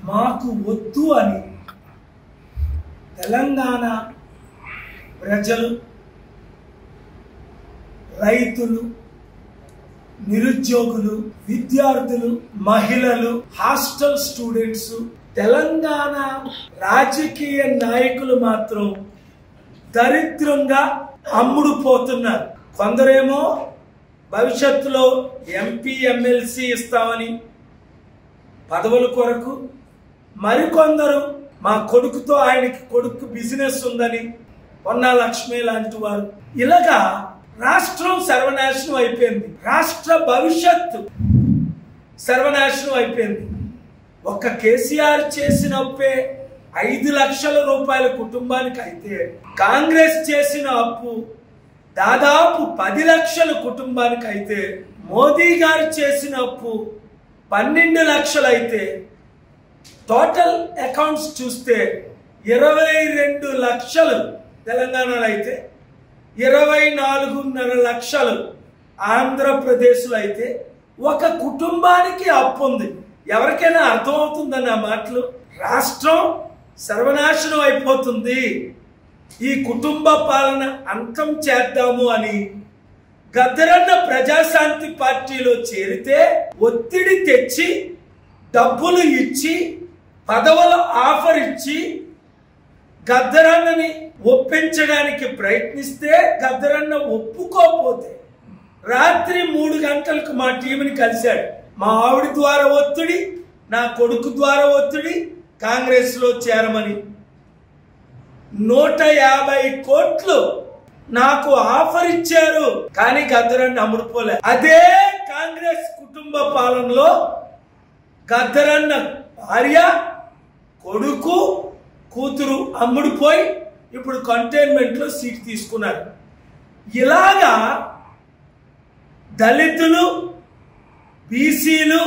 మాకు వద్దు అని తెలంగాణ ప్రజలు రైతులు నిరుద్యోగులు విద్యార్థులు మహిళలు హాస్టల్ స్టూడెంట్స్ తెలంగాణ రాజకీయ నాయకులు మాత్రం దరిద్రంగా అమ్ముడు పోతున్నారు కొందరేమో భవిష్యత్తులో ఎంపీ ఎమ్మెల్సీ ఇస్తామని పదవుల కొరకు మరికొందరు మా కొడుకుతో ఆయనకి కొడుకు బిజినెస్ ఉందని పొన్నా లక్ష్మి లాంటి వారు ఇలాగా రాష్ట్రం సర్వనాశనం అయిపోయింది రాష్ట్ర భవిష్యత్తు సర్వనాశనం అయిపోయింది ఒక్క కేసీఆర్ చేసిన అప్పే ఐదు లక్షల రూపాయల కుటుంబానికి అయితే కాంగ్రెస్ చేసిన అప్పు దాదాపు పది లక్షల కుటుంబానికి అయితే మోదీ గారు చేసిన అప్పు పన్నెండు లక్షలు అయితే టోటల్ అకౌంట్స్ చూస్తే ఇరవై రెండు లక్షలు తెలంగాణలో అయితే ఇరవై నాలుగున్నర లక్షలు ఆంధ్రప్రదేశ్లో అయితే ఒక కుటుంబానికి అప్పు ఉంది ఎవరికైనా అర్థమవుతుందని ఆ మాటలు రాష్ట్రం సర్వనాశనం అయిపోతుంది ఈ కుటుంబ పాలన అంతం చేద్దాము అని గద్దరన్న ప్రజాశాంతి పార్టీలో చేరితే ఒత్తిడి తెచ్చి డబ్బులు ఇచ్చి పదవుల ఆఫర్ ఇచ్చి గద్దరన్నని ఒప్పించడానికి ప్రయత్నిస్తే గద్దరన్న ఒప్పుకోకపోతే రాత్రి మూడు గంటలకు మా టీంని కలిశాడు మా ఆవిడ ద్వారా ఒత్తిడి నా కొడుకు ద్వారా ఒత్తిడి కాంగ్రెస్ లో చేరమని నూట యాభై కోట్లు నాకు ఆఫర్ ఇచ్చారు కానీ గద్దరన్న అమ్ముడుపోలే అదే కాంగ్రెస్ కుటుంబ పాలనలో గద్దరన్న భార్య కొడుకు కూతురు అమ్ముడుపోయి ఇప్పుడు కంటైన్మెంట్ లో సీట్ తీసుకున్నారు ఇలాగా దళితులు బీసీలు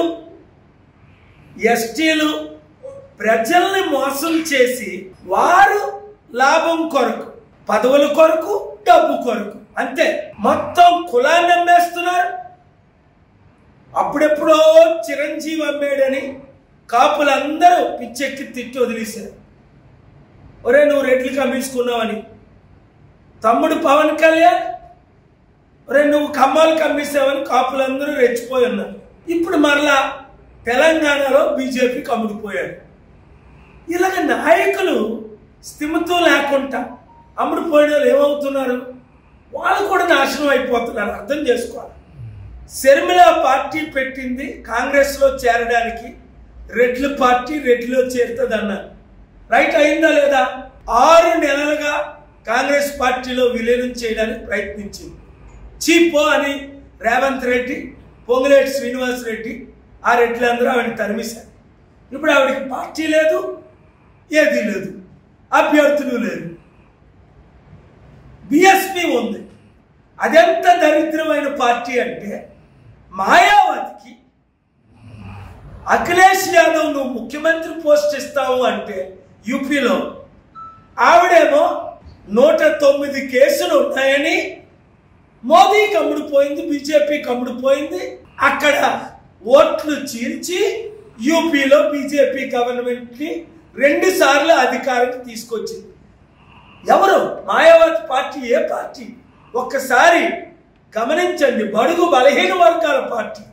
ఎస్టీలు ప్రజల్ని మోసం చేసి వారు లాభం కొరకు పదవుల కొరకు డబ్బు కొరకు అంతే మొత్తం కులాన్ని అమ్మేస్తున్నారు అప్పుడెప్పుడో చిరంజీవి అమ్మేడని కాపులందరూ పిచ్చెక్కి తిట్టి వదిలేశారు ఒరే నువ్వు రెడ్లు కమ్మేసుకున్నావని తమ్ముడు పవన్ కళ్యాణ్ ఒరే నువ్వు కమ్మాలు కమ్మేసావని కాపులందరూ రెచ్చిపోయి ఉన్నారు ఇప్పుడు మరలా తెలంగాణలో బీజేపీ కమ్ముడిపోయాడు ఇలాగ నాయకులు స్థిమితో లేకుండా అమ్ముడుపోయిన వాళ్ళు ఏమవుతున్నారు వాళ్ళు కూడా నాశనం అయిపోతున్నారు అర్థం చేసుకోవాలి శర్మిల పార్టీ పెట్టింది కాంగ్రెస్ లో చేరడానికి రెడ్ల పార్టీ రెడ్లో చేరుతుంది అన్నారు రైట్ అయిందా లేదా ఆరు నెలలుగా కాంగ్రెస్ పార్టీలో విలీనం చేయడానికి ప్రయత్నించింది చీపో అని రేవంత్ రెడ్డి పొంగులేటి శ్రీనివాస్ రెడ్డి ఆ రెడ్లందరూ ఆవిడ తరిమేశారు ఇప్పుడు ఆవిడకి పార్టీ లేదు ఏది లేదు అభ్యర్థులు లేరు బిఎస్పి ఉంది అదెంత దరిద్రమైన పార్టీ అంటే మాయావతికి అఖిలేష్ యాదవ్ నువ్వు ముఖ్యమంత్రి పోస్ట్ ఇస్తావు అంటే యూపీలో ఆవిడేమో నూట తొమ్మిది కేసులు ఉన్నాయని మోదీ కమ్ముడిపోయింది బీజేపీ కమ్ముడిపోయింది అక్కడ ఓట్లు చీల్చి యూపీలో బీజేపీ గవర్నమెంట్ ని రెండు సార్లు అధికారానికి తీసుకొచ్చింది ఎవరు మాయావతి పార్టీ ఏ పార్టీ ఒక్కసారి గమనించండి బడుగు బలహీన వర్గాల పార్టీ